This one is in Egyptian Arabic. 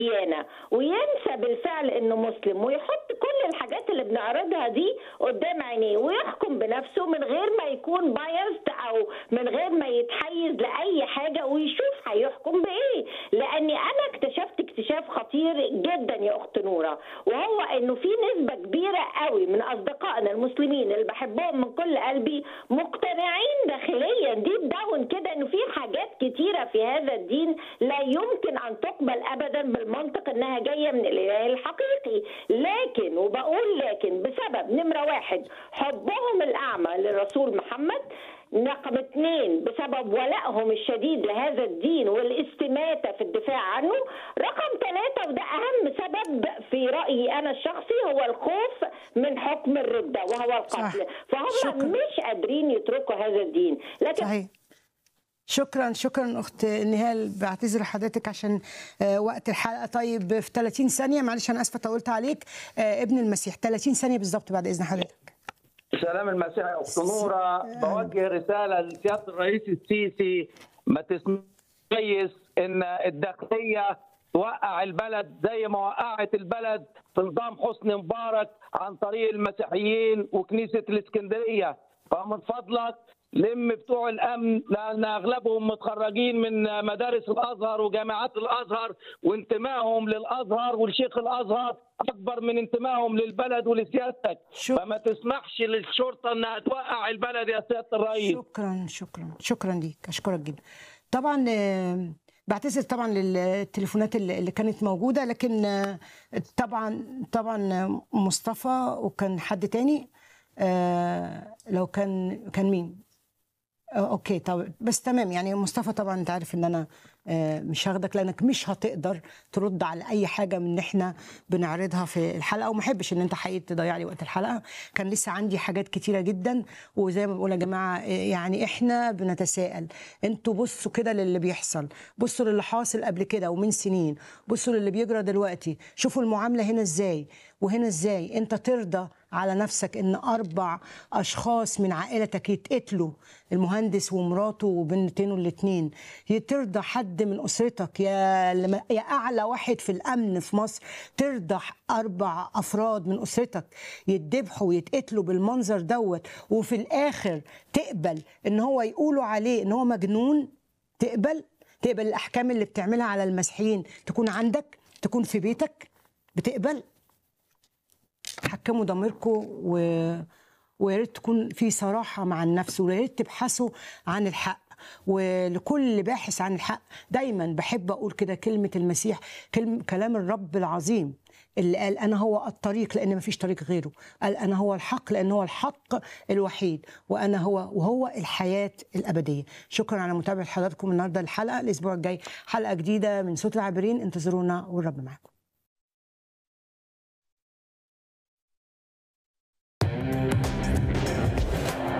ديانة وينسى بالفعل انه مسلم ويحط كل الحاجات اللي بنعرضها دي قدام عينيه ويحكم بنفسه من غير ما يكون بايزد او من غير ما يتحيز لاي حاجه ويشوف هيحكم بايه لاني انا اكتشفت اكتشاف خطير جدا يا اخت نوره وهو انه في نسبه كبيره قوي من اصدقائنا المسلمين اللي بحبهم من كل قلبي مقتنعين داخليا ديب داون كده انه في حاجات كتيره في هذا الدين لا يمكن ان تقبل ابدا بالمنطق انها جايه من الاله الحقيقي لكن وبقول لكن بسبب نمره واحد حبهم الاعمى للرسول محمد رقم اثنين بسبب ولائهم الشديد لهذا الدين والاستماتة في الدفاع عنه رقم ثلاثة وده أهم سبب في رأيي أنا الشخصي هو الخوف من حكم الردة وهو القتل صح. فهم شكرا. مش قادرين يتركوا هذا الدين لكن صحيح شكرا شكرا اخت نهال بعتذر حضرتك عشان آه، وقت الحلقه طيب في 30 ثانيه معلش انا اسفه طولت عليك آه، ابن المسيح 30 ثانيه بالظبط بعد اذن حضرتك سلام المسيح يا اخت نوره بوجه رساله لسياده الرئيس السيسي ما تسمعش كويس ان الداخليه توقع البلد زي ما وقعت البلد في نظام حسني مبارك عن طريق المسيحيين وكنيسه الاسكندريه فمن فضلك لم بتوع الامن لان اغلبهم متخرجين من مدارس الازهر وجامعات الازهر وانتمائهم للازهر والشيخ الازهر اكبر من انتمائهم للبلد ولسيادتك شو- فما تسمحش للشرطه انها توقع البلد يا سياده الرئيس شكرا شكرا شكرا ليك اشكرك جدا طبعا آه، بعتذر طبعا للتليفونات اللي اللي كانت موجوده لكن آه، طبعا طبعا آه، مصطفى وكان حد تاني آه، لو كان كان مين آه، اوكي طب بس تمام يعني مصطفى طبعا انت عارف ان انا آه، مش هاخدك لانك مش هتقدر ترد على اي حاجه من اللي احنا بنعرضها في الحلقه وما احبش ان انت حقيقي تضيع لي وقت الحلقه كان لسه عندي حاجات كتيره جدا وزي ما بقول يا جماعه آه، يعني احنا بنتساءل انتوا بصوا كده للي بيحصل بصوا للي حاصل قبل كده ومن سنين بصوا للي بيجرى دلوقتي شوفوا المعامله هنا ازاي وهنا ازاي انت ترضى على نفسك ان اربع اشخاص من عائلتك يتقتلوا المهندس ومراته وبنتينه الاثنين ترضى حد من اسرتك يا لما- يا اعلى واحد في الامن في مصر ترضى اربع افراد من اسرتك يتذبحوا ويتقتلوا بالمنظر دوت وفي الاخر تقبل ان هو يقولوا عليه ان هو مجنون تقبل تقبل الاحكام اللي بتعملها على المسيحيين تكون عندك تكون في بيتك بتقبل حكموا ضميركم و... ويا ريت تكون في صراحه مع النفس ويا ريت تبحثوا عن الحق ولكل باحث عن الحق دايما بحب اقول كده كلمه المسيح كلمة كلام الرب العظيم اللي قال انا هو الطريق لان مفيش طريق غيره قال انا هو الحق لان هو الحق الوحيد وانا هو وهو الحياه الابديه شكرا على متابعه حضراتكم النهارده الحلقه الاسبوع الجاي حلقه جديده من صوت العابرين انتظرونا والرب معكم